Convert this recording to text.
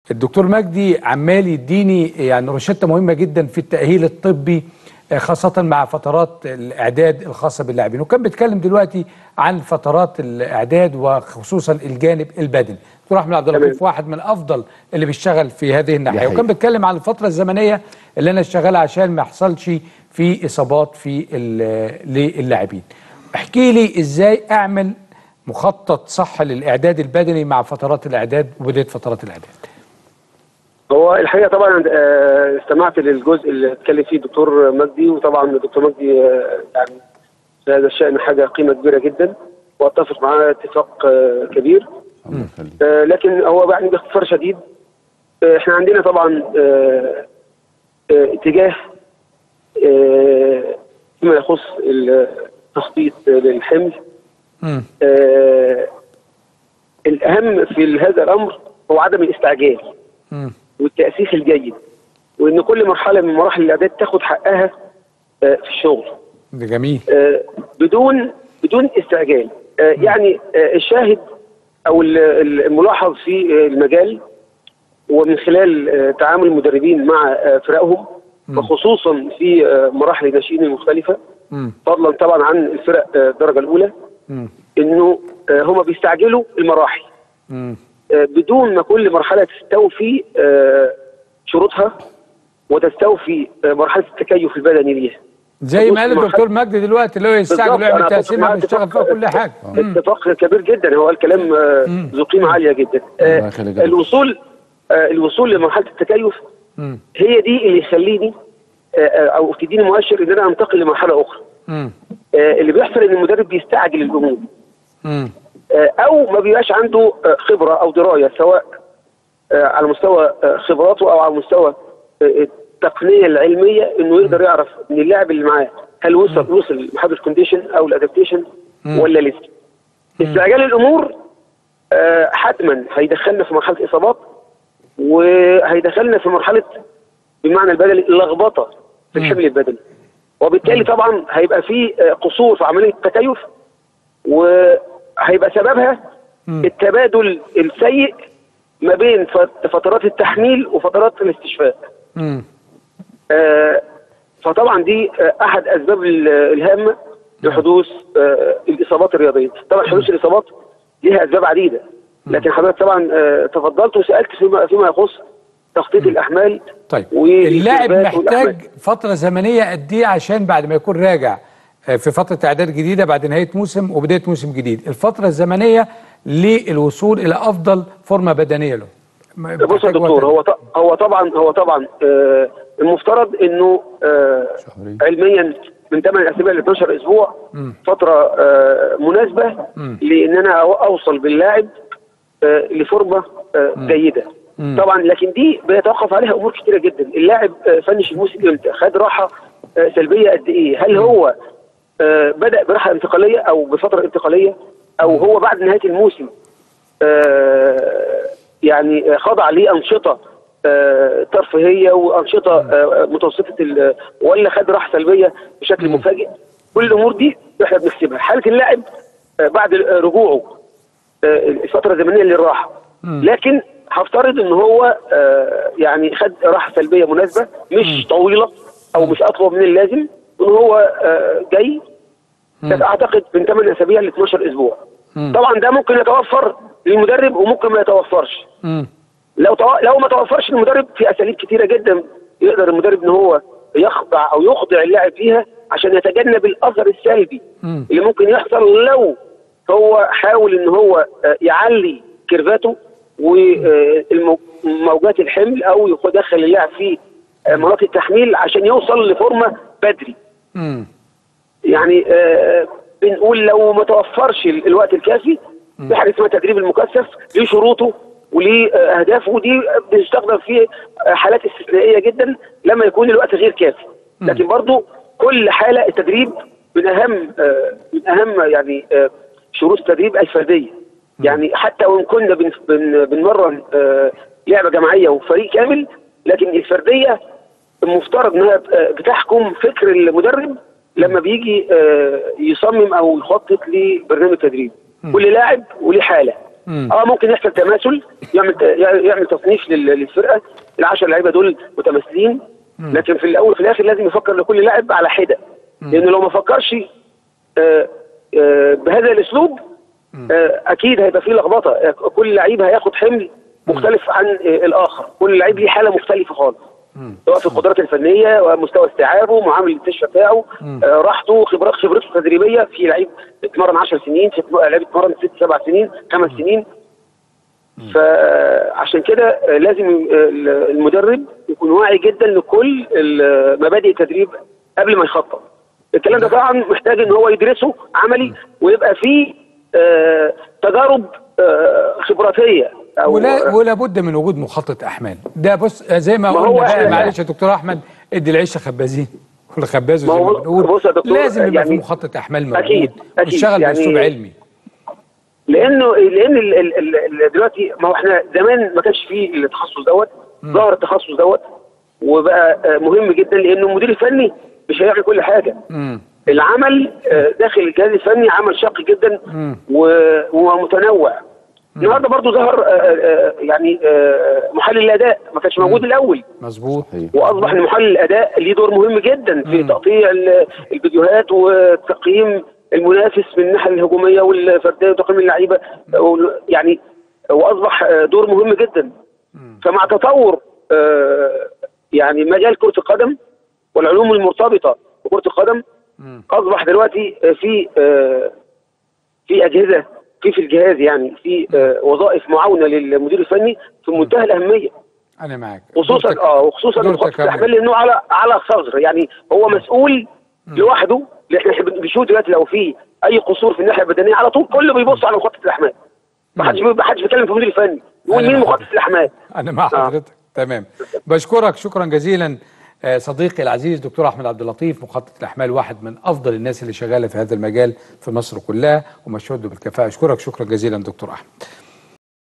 الدكتور مجدي عمال يديني يعني روشته مهمه جدا في التاهيل الطبي آه، خاصه مع فترات الاعداد الخاصه باللاعبين وكان بيتكلم دلوقتي عن فترات الاعداد وخصوصا الجانب البدني دكتور احمد عبد اللطيف واحد من افضل اللي بيشتغل في هذه الناحيه حقيقة. وكان بيتكلم عن الفتره الزمنيه اللي انا اشتغلها عشان ما يحصلش في اصابات في ال- للاعبين احكي لي ازاي اعمل مخطط صح للاعداد البدني مع فترات الاعداد وبدايه فترات الاعداد هو الحقيقه طبعا آه، استمعت للجزء اللي اتكلم فيه الدكتور مجدي وطبعا الدكتور مجدي آه، يعني في هذا الشان حاجه قيمه كبيره جدا واتفق معاه اتفاق آه، كبير الله يخليك آه، لكن هو يعني باختصار شديد آه، احنا عندنا طبعا آه، آه، اتجاه آه، فيما يخص التخطيط للحمل مم. آه، الاهم في هذا الامر هو عدم الاستعجال مم. والتاسيس الجيد وان كل مرحله من مراحل الاعداد تاخد حقها آه، في الشغل ده جميل آه، بدون بدون استعجال آه، يعني آه، الشاهد او ال- ال- الملاحظ في آه، المجال ومن خلال آه، تعامل المدربين مع آه، فرقهم وخصوصا في آه، مراحل الناشئين المختلفه مم. فضلا طبعا عن الفرق آه، الدرجه الاولى مم. انه آه، هم بيستعجلوا المراحل مم. آه، بدون ما كل مرحله تستوفي آه، شروطها وتستوفي آه، مرحله التكيف البدني ليها زي ما قال مرحلة- الدكتور مجدي دلوقتي اللي هو يستعجل بالظبط، ويعمل أنا أتفق تقسيمه معاك بيشتغل فيها اتفاق- كل حاجه مم. اتفاق كبير جدا هو الكلام آه، ذو قيمه عاليه جدا آه، الله يخليك يا دكتور. الوصول آه، الوصول لمرحله التكيف مم. هي دي اللي يخليني آه، آه، او تديني مؤشر ان انا انتقل لمرحله اخرى مم. آه، اللي بيحصل ان المدرب بيستعجل الامور مم. آه، او ما بيبقاش عنده آه، خبره او درايه سواء آه، على مستوى آه، خبراته او على مستوى آه، التقنيه العلميه انه يقدر يعرف ان اللاعب اللي معاه هل وصل وصل لمرحله الكونديشن او الادابتيشن ولا لسه استعجال الامور آه، حتما هيدخلنا في مرحله اصابات وهيدخلنا في مرحله بمعنى البدني اللخبطه في الحمل البدني وبالتالي طبعا هيبقى في آه، قصور في عمليه التكيف وهيبقى سببها التبادل السيء ما بين فت- فترات التحميل وفترات الاستشفاء مم. آه، فطبعا دي آه، احد اسباب ال- الهامه لحدوث آه، الاصابات الرياضيه طبعا حدوث الاصابات ليها اسباب عديده لكن حضرتك طبعا آه، تفضلت وسالت فيما فيما يخص تخطيط الاحمال طيب والإرتباط اللاعب محتاج والأحمال. فتره زمنيه قد ايه عشان بعد ما يكون راجع آه، في فتره اعداد جديده بعد نهايه موسم وبدايه موسم جديد الفتره الزمنيه للوصول الى افضل فورمه بدنيه له م- بص يا محتاج دكتور وقت هو ط- هو طبعا هو طبعا آه، المفترض انه آه، شهرين. علميا من 8 اسابيع ل 12 اسبوع فتره آه، مناسبه لان انا أو- اوصل باللاعب آه، لفورمه آه، جيده طبعا لكن دي بيتوقف عليها امور كتيره جدا اللاعب آه، فنش الموسم امتى خد راحه آه، سلبيه قد ايه هل هو آه، بدا براحه انتقاليه او بفتره انتقاليه او هو بعد نهايه الموسم آه، يعني خضع لانشطه آه، ترفيهيه وانشطه آه، متوسطه ال- ولا خد راحه سلبيه بشكل مفاجئ كل الامور دي احنا بنحسبها حاله اللاعب آه، بعد رجوعه آه، الفتره الزمنيه للراحه لكن هفترض ان هو آه، يعني خد راحه سلبيه مناسبه مش طويله او مش اطول من اللازم ان هو آه، جاي كانت اعتقد من 8 اسابيع ل 12 اسبوع طبعا ده ممكن يتوفر للمدرب وممكن ما يتوفرش مم. لو تو... لو ما توفرش للمدرب في اساليب كتيره جدا يقدر المدرب ان هو يخضع او يخضع اللاعب فيها عشان يتجنب الاثر السلبي مم. اللي ممكن يحصل لو هو حاول ان هو آه، يعلي كيرفاته وموجات الحمل او يدخل اللاعب في آه، مناطق التحميل عشان يوصل لفورمه بدري مم. يعني آه، بنقول لو ما توفرش ال- الوقت الكافي في حاجه اسمها التدريب المكثف ليه شروطه وليه آه، اهدافه ودي بتستخدم في آه، حالات استثنائيه جدا لما يكون الوقت غير كافي لكن برضو كل حاله التدريب من اهم آه، من اهم يعني آه، شروط التدريب الفرديه يعني حتى وان كنا بن- بن- بنمرن آه، لعبه جماعيه وفريق كامل لكن الفرديه المفترض انها بتحكم فكر المدرب لما بيجي آه، يصمم او يخطط لبرنامج تدريب كل لاعب وليه حاله اه ممكن يحصل تماثل يعمل يعمل تصنيف لل- للفرقه العشر لعيبه دول متماثلين لكن في الاول وفي الاخر لازم يفكر لكل لاعب على حده لانه لو ما فكرش آه، آه، بهذا الاسلوب آه، اكيد هيبقى فيه لخبطه آه، كل لعيب هياخد حمل مختلف عن آه، الاخر كل لعيب ليه حاله مختلفه خالص سواء في القدرات الفنيه ومستوى استيعابه معامل التشفى بتاعه آه، راحته خبرات خبرته التدريبيه في لعيب اتمرن 10 سنين في لعيب اتمرن 6 7 سنين 5 سنين فعشان كده آه، لازم آه، المدرب يكون واعي جدا لكل ال- مبادئ التدريب قبل ما يخطط الكلام ده طبعا محتاج ان هو يدرسه عملي ويبقى فيه آه، تجارب آه، خبراتيه او ولا ولا بد من وجود مخطط احمال ده بص زي ما ما قلنا هو بقى إحنا- معلش يا دكتور احمد ادي العيشه خبازين ولا خباز ما زي ما هو بنقول بص يا دكتور، لازم يبقى في يعني مخطط احمال موجود أكيد، أكيد. ويشتغل يعني- باسلوب علمي لانه لان ال ال ال ال دلوقتي ما هو احنا زمان ما كانش فيه التخصص دوت ظهر التخصص دوت وبقى آه، مهم جدا لانه المدير الفني مش هيعمل كل حاجه مم. العمل آه، داخل الجهاز الفني عمل شاق جدا و- ومتنوع النهارده برضو ظهر آه، آه، يعني آه، محلل الاداء ما كانش موجود الاول مظبوط واصبح ان محلل الاداء ليه دور مهم جدا في تقطيع ال- الفيديوهات وتقييم المنافس من الناحيه الهجوميه والفرديه وتقييم اللعيبه وال- يعني واصبح آه، دور مهم جدا فمع تطور آه، يعني مجال كره القدم والعلوم المرتبطه بكره القدم اصبح دلوقتي آه، في آه، في اجهزه في في الجهاز يعني في آه، وظائف معاونه للمدير الفني في منتهى الاهميه انا معاك خصوصا دورتك- اه وخصوصا دورتك مخطط يا الاحمال لانه على على ثغر يعني هو مسؤول لوحده لان احنا بنشوف دلوقتي لو في اي قصور في الناحيه البدنيه على طول كله بيبص على مخطط الاحمال ما حدش ما حدش بيتكلم في المدير الفني يقول أنا مين مع مخطط حضرتك. الاحمال انا مع حضرتك تمام بشكرك شكرا جزيلا آه، صديقي العزيز دكتور احمد عبد اللطيف مخطط الاحمال واحد من افضل الناس اللي شغاله في هذا المجال في مصر كلها ومشهود بالكفاءه اشكرك شكرا جزيلا دكتور احمد